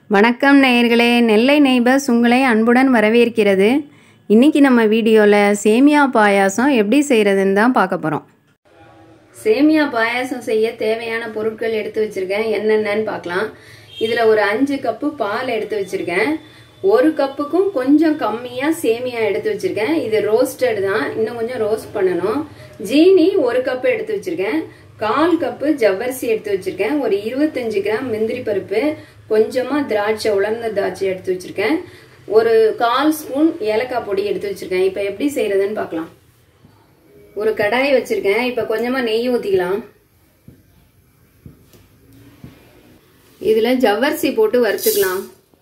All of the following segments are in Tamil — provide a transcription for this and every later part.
வணக்கம் நேயர்களே நெல்லை நெய்பர்ஸ் உங்களை அன்புடன் வரவேற்கிறது இன்றைக்கி நம்ம வீடியோவில் சேமியா பாயாசம் எப்படி செய்கிறதுன்னு தான் பார்க்க போகிறோம் சேமியா பாயாசம் செய்ய தேவையான பொருட்கள் எடுத்து வச்சுருக்கேன் என்னென்னன்னு பார்க்கலாம் இதில் ஒரு அஞ்சு கப்பு பால் எடுத்து வச்சுருக்கேன் ஒரு கப்புக்கும் கொஞ்சம் கம்மியாக சேமியா எடுத்து வச்சுருக்கேன் இது ரோஸ்டட் தான் இன்னும் கொஞ்சம் ரோஸ்ட் பண்ணணும் ஜீனி ஒரு கப்பு எடுத்து வச்சுருக்கேன் கால் கப்பு ஜவ்வரிசி எடுத்து வச்சிருக்கேன் ஒரு இருபத்தஞ்சு கிராம் முந்திரி பருப்பு கொஞ்சமாக திராட்சை உலர்ந்த திராட்சை எடுத்து வச்சிருக்கேன் ஒரு கால் ஸ்பூன் ஏலக்காய் பொடி எடுத்து வச்சிருக்கேன் இப்போ எப்படி செய்யறதுன்னு பார்க்கலாம் ஒரு கடாயை வச்சிருக்கேன் இப்போ கொஞ்சமாக நெய் ஊற்றிக்கலாம் இதில் ஜவ்வரிசி போட்டு வறுத்துக்கலாம்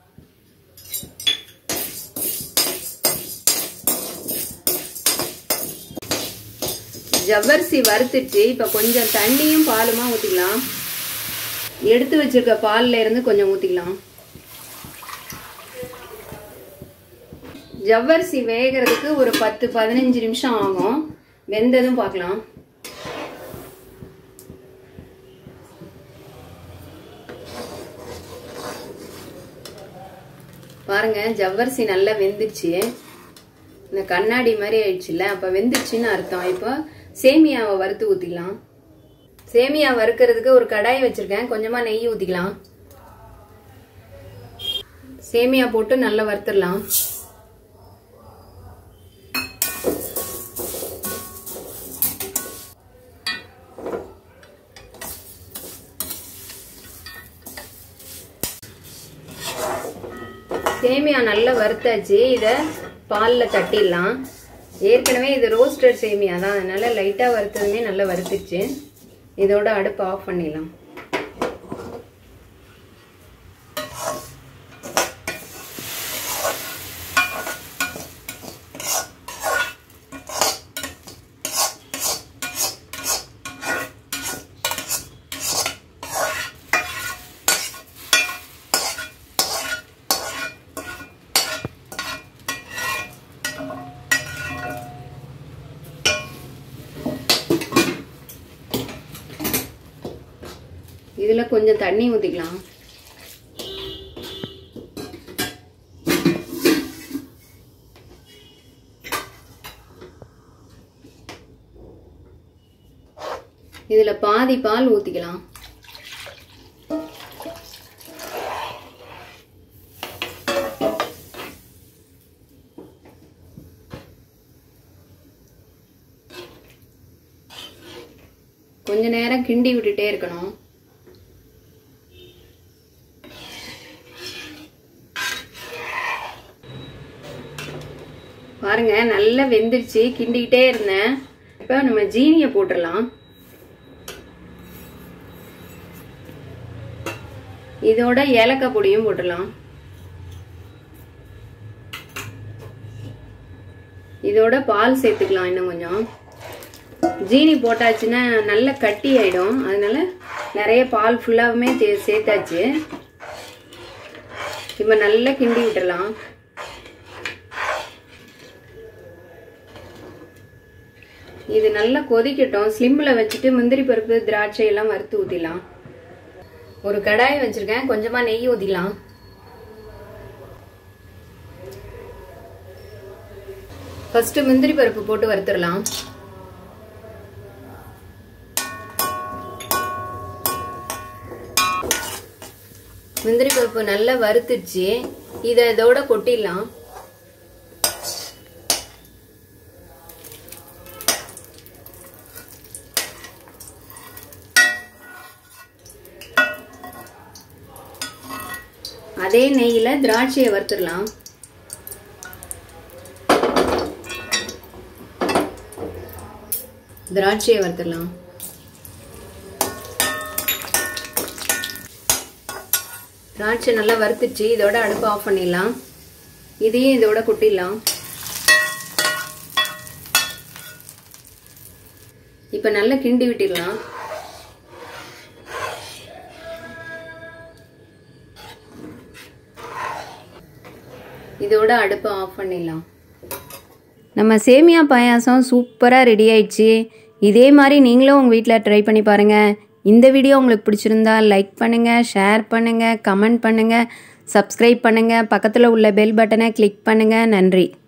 ஜவ்வரிசி வறுத்துட்டு இப்போ கொஞ்சம் தண்ணியும் பாலுமா ஊற்றிக்கலாம் எடுத்து வச்சிருக்க பாலில் இருந்து கொஞ்சம் ஊற்றிக்கலாம் ஜவ்வரிசி வேகிறதுக்கு ஒரு பத்து பதினஞ்சு நிமிஷம் ஆகும் வெந்ததும் பார்க்கலாம் பாருங்க ஜவ்வரிசி நல்லா வெந்துருச்சு இந்த கண்ணாடி மாதிரி ஆயிடுச்சுல்ல அப்போ வெந்துருச்சுன்னு அர்த்தம் இப்போ சேமியாவை வறுத்து ஊற்றிக்கலாம் சேமியா வறுக்கிறதுக்கு ஒரு கடாய் வச்சிருக்கேன் கொஞ்சமாக நெய் ஊற்றிக்கலாம் சேமியா போட்டு நல்லா வறுத்துடலாம் சேமியா நல்லா வறுத்தாச்சு இதை பாலில் தட்டிடலாம் ஏற்கனவே இது ரோஸ்டட் சேமியா தான் அதனால லைட்டாக வறுத்ததுமே நல்லா வறுத்துச்சு இதோட அடுப்பு ஆஃப் பண்ணிடலாம் இதில் கொஞ்சம் தண்ணி ஊற்றிக்கலாம் இதில் பாதி பால் ஊற்றிக்கலாம் கொஞ்ச நேரம் கிண்டி விட்டுட்டே இருக்கணும் பாருங்க நல்லா வெந்துருச்சு கிண்டிக்கிட்டே இருந்தேன் இப்போ நம்ம ஜீனியை போட்டுடலாம் இதோட ஏலக்காய் பொடியும் போட்டுடலாம் இதோட பால் சேர்த்துக்கலாம் இன்னும் கொஞ்சம் ஜீனி போட்டாச்சுன்னா நல்ல கட்டி ஆயிடும் அதனால நிறைய பால் ஃபுல்லாகவுமே சேர்த்தாச்சு இப்போ நல்லா கிண்டி விட்டுடலாம் இது நல்லா கொதிக்கட்டும் ஸ்லிம்மில் வச்சுட்டு முந்திரி பருப்பு திராட்சை எல்லாம் வறுத்து ஊற்றிடலாம் ஒரு கடாய் வச்சுருக்கேன் கொஞ்சமாக நெய் ஊற்றிக்கலாம் ஃபஸ்ட்டு முந்திரி பருப்பு போட்டு வறுத்துடலாம் முந்திரி பருப்பு நல்லா வறுத்துச்சு இதை இதோட கொட்டிடலாம் அதே நெய்யில் திராட்சையை வறுத்துடலாம் திராட்சையை வறுத்துடலாம் திராட்சை நல்லா வறுத்துச்சு இதோட அடுப்பு ஆஃப் பண்ணிடலாம் இதையும் இதோட கொட்டிடலாம் இப்போ நல்லா கிண்டி விட்டுடலாம் இதோட அடுப்பை ஆஃப் பண்ணிடலாம் நம்ம சேமியா பாயாசம் சூப்பராக ரெடி ஆயிடுச்சு இதே மாதிரி நீங்களும் உங்கள் வீட்டில் ட்ரை பண்ணி பாருங்கள் இந்த வீடியோ உங்களுக்கு பிடிச்சிருந்தா லைக் பண்ணுங்கள் ஷேர் பண்ணுங்கள் கமெண்ட் பண்ணுங்கள் சப்ஸ்கிரைப் பண்ணுங்கள் பக்கத்தில் உள்ள பெல் பட்டனை கிளிக் பண்ணுங்கள் நன்றி